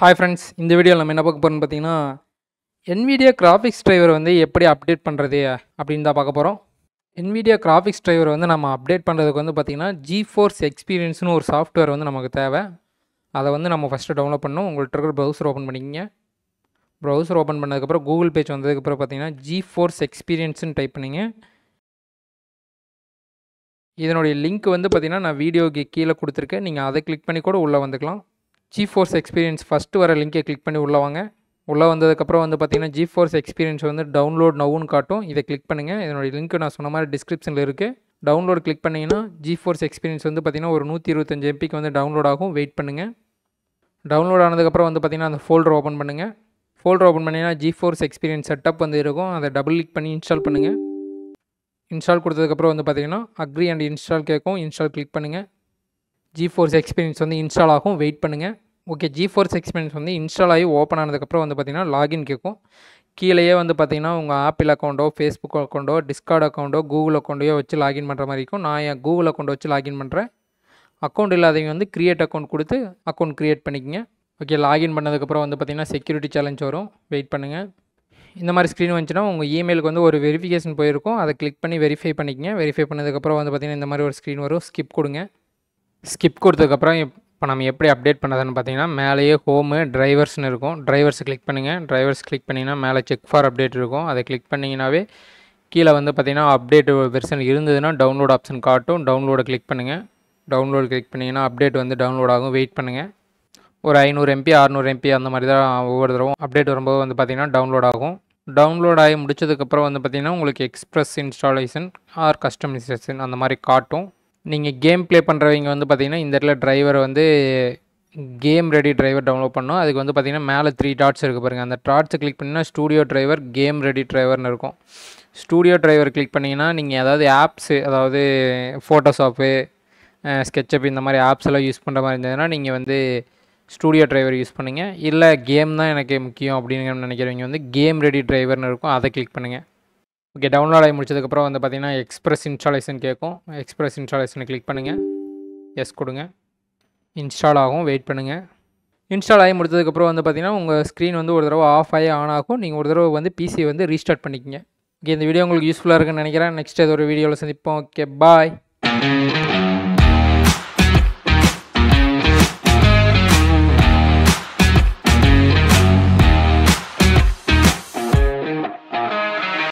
hi friends இந்த வீடியோவில் நம்ம என்ன பார்க்க போகிறோம்னு பார்த்தீங்கன்னா NVIDIA கிராஃபிக்ஸ் டிரைவர் வந்து எப்படி அப்டேட் பண்ணுறது அப்படின்னு தான் பார்க்க போகிறோம் NVIDIA கிராஃபிக்ஸ் டிரைவர் வந்து நம்ம அப்டேட் பண்ணுறதுக்கு வந்து பார்த்திங்கன்னா ஜி ஃபோர்ஸ் எக்ஸ்பீரியன்ஸ்னு ஒரு சாஃப்ட்வேர் வந்து நமக்கு தேவை அதை வந்து நம்ம ஃபஸ்ட்டு டவுன்லோட் பண்ணணும் உங்கள்கிட்ட இருக்கிற ப்ரௌசர் ஓப்பன் பண்ணிக்கங்க ப்ரௌசர் ஓப்பன் பண்ணதுக்கப்புறம் கூகுள் பேஜ் வந்ததுக்கப்புறம் பார்த்தீங்கன்னா ஜி ஃபோர்ஸ் எக்ஸ்பீரியன்ஸ்னு டைப் பண்ணிங்க இதனுடைய லிங்க் வந்து பார்த்திங்கன்னா நான் வீடியோக்கு கீழே கொடுத்துருக்கேன் நீங்கள் அதை கிளிக் பண்ணி கூட உள்ளே வந்துக்கலாம் ஜி ஃபோர்ஸ் எக்ஸ்பீரியன்ஸ் ஃபஸ்ட்டு வர லிங்கை கிளிக் பண்ணி உள்ளே வாங்க உள்ளே வந்ததுக்கப்புறம் வந்து பார்த்தீங்கன்னா ஜி ஃபோர்ஸ் எக்ஸ்பீரியன்ஸ் வந்து டவுன்லோட் நவுன்னு காட்டும் இதை கிளிக் பண்ணுங்கள் இதனுடைய லிங்க் நான் சொன்ன மாதிரி டிஸ்கிரிப்ஷனில் இருக்குது டவுன்லோட் கிளிக் பண்ணிங்கன்னா ஜி ஃபோர்ஸ் எக்ஸ்பீரியன்ஸ் வந்து பார்த்திங்கன்னா ஒரு நூற்றி இருபத்தஞ்சு எம்பிக்கு வந்து டவுன்லோட் ஆகும் வெயிட் பண்ணுங்கள் டவுன்லோட் ஆனதுக்கப்புறம் வந்து பார்த்திங்கன்னா அந்த ஃபோல்டர் ஓப்பன் பண்ணுங்கள் ஃபோல்டர் ஓப்பன் பண்ணிங்கன்னா ஜி ஃபோர்ஸ் எக்ஸ்பீரியன்ஸ் செட்டப் வந்து இருக்கும் அதை டபுள் கிளிக் பண்ணி இன்ஸ்டால் பண்ணுங்கள் இன்ஸ்டால் கொடுத்ததுக்கப்புறம் வந்து பார்த்தீங்கன்னா அக்ரி அண்ட் இன்ஸ்டால் கேட்கும் இன்ஸ்டால் கிளிக் பண்ணுங்கள் ஜி ஃபோர்ஸ் எக்ஸ்பீரியன்ஸ் வந்து இன்ஸ்டால் ஆகும் வெயிட் பண்ணுங்கள் ஓகே ஜி ஃபோர்ஸ் எக்ஸ்பீரியன்ஸ் வந்து இன்ஸ்டால் ஆகி ஓப்பன் ஆனதுக்கப்புறம் வந்து பார்த்தீங்கன்னா லாகின் கேட்கும் கீழேயே வந்து பார்த்தீங்கன்னா உங்கள் ஆப்பிள் அக்கௌண்ட்டோ ஃபேஸ்புக் அக்கௌண்ட்டோ டிஸ்கார்ட் அக்கௌண்ட்டோ கூகுள் அக்கௌண்ட்டையோ வச்சு லாகின் பண்ணுற மாதிரி இருக்கும் நான் என் கூகுள் அக்கௌண்ட் வச்சு லாகின் பண்ணுறேன் அக்கௌண்ட் இல்லாதவங்க வந்து க்ரியேட் அக்கௌண்ட் கொடுத்து அக்கௌண்ட் க்ரியேட் பண்ணிக்கங்க ஓகே லாகின் பண்ணதுக்கப்புறம் வந்து பார்த்தீங்கன்னா செக்யூரிட்டி சேலஞ்ச் வரும் வெயிட் பண்ணுங்கள் இந்த மாதிரி ஸ்க்ரீன் வந்துச்சுன்னா உங்கள் இமெயிலுக்கு வந்து ஒரு வெரிஃபிகேஷன் போயிருக்கும் அதை கிளிக் பண்ணி வெரிஃபை பண்ணிக்கங்க வெரிஃபை பண்ணதுக்கப்புறம் வந்து பார்த்திங்கன்னா இந்த மாதிரி ஒரு ஸ்க்ரீன் வரும் ஸ்கிப் கொடுங்க ஸ்கிப் கொடுத்ததுக்கப்புறம் இப்போ நம்ம எப்படி அப்டேட் பண்ணதுன்னு பார்த்தீங்கன்னா மேலேயே ஹோமு டிரைவர்ஸ்னு இருக்கும் டிரைவர்ஸ் கிளிக் பண்ணுங்கள் டிரைவர்ஸ் கிளிக் பண்ணிங்கன்னா மேலே செக் ஃபார் அப்டேட் இருக்கும் அதை கிளிக் பண்ணிங்கனாவே கீழே வந்து பார்த்திங்கன்னா அப்டேட் வெர்ஷன் இருந்ததுன்னா டவுன்லோட் ஆப்ஷன் காட்டும் டவுன்லோடை கிளிக் பண்ணுங்கள் டவுன்லோட் கிளிக் பண்ணிங்கன்னா அப்டேட் வந்து டவுன்லோட் ஆகும் வெயிட் பண்ணுங்கள் ஒரு ஐநூறு எம்பி அறநூறு எம்பி அந்த மாதிரி தான் ஒவ்வொரு தடவும் அப்டேட் வரும்போது வந்து பார்த்திங்கன்னா டவுன்லோட் ஆகும் டவுன்லோட் ஆகி முடிச்சதுக்கப்புறம் வந்து பார்த்திங்கன்னா உங்களுக்கு எக்ஸ்ப்ரெஸ் இன்ஸ்டாலேஷன் ஆர் கஸ்டமைசேஷன் அந்த மாதிரி காட்டும் நீங்கள் கேம் ப்ளே பண்ணுறவங்க வந்து பார்த்திங்கன்னா இந்த இடத்துல டிரைவர் வந்து கேம் ரெடி டிரைவர் டவுன்லோட் பண்ணோம் அதுக்கு வந்து பார்த்திங்கன்னா மேலே த்ரீ டாட்ஸ் இருக்குது பாருங்கள் அந்த டாட்ஸை கிளிக் பண்ணிங்கன்னா ஸ்டூடியோ டிரைவர் கேம் ரெடி டிரைவர்னு இருக்கும் ஸ்டூடியோ டிரைவர் கிளிக் பண்ணிங்கன்னா நீங்கள் ஏதாவது ஆப்ஸு அதாவது ஃபோட்டோஷாப்பு ஸ்கெட்சப் இந்த மாதிரி ஆப்ஸ் எல்லாம் யூஸ் பண்ணுற மாதிரி இருந்ததுன்னா நீங்கள் வந்து ஸ்டூடியோ டிரைவர் யூஸ் பண்ணுங்கள் இல்லை கேம் தான் எனக்கு முக்கியம் அப்படின்னு நினைக்கிறவங்க வந்து கேம் ரெடி டிரைவர்னு இருக்கும் அதை கிளிக் பண்ணுங்கள் ஓகே டவுன்லோட் ஆகி முடிச்சதுக்கப்புறம் வந்து பார்த்திங்கன்னா எக்ஸ்ப்ரெஸ் இன்ஸ்டாலேஷன் கேட்கும் எக்ஸ்ப்ரெஸ் இன்ஸ்டாலேஷனை கிளிக் பண்ணுங்கள் எஸ் கொடுங்க இன்ஸ்டால் ஆகும் வெயிட் பண்ணுங்கள் இன்ஸ்டால் ஆகி முடிச்சதுக்கப்புறம் வந்து பார்த்திங்கன்னா உங்கள் ஸ்க்ரீன் வந்து ஒரு தடவை ஆஃப் ஆகி ஆன் ஆகும் நீங்கள் ஒரு தடவை வந்து பிசி வந்து ரீஸ்டார்ட் பண்ணிக்கங்க ஓகே இந்த வீடியோ உங்களுக்கு யூஸ்ஃபுல்லாக இருக்குன்னு நினைக்கிறேன் நெக்ஸ்ட் ஏதோ ஒரு வீடியோவில் சந்திப்போம் ஓகே பாய்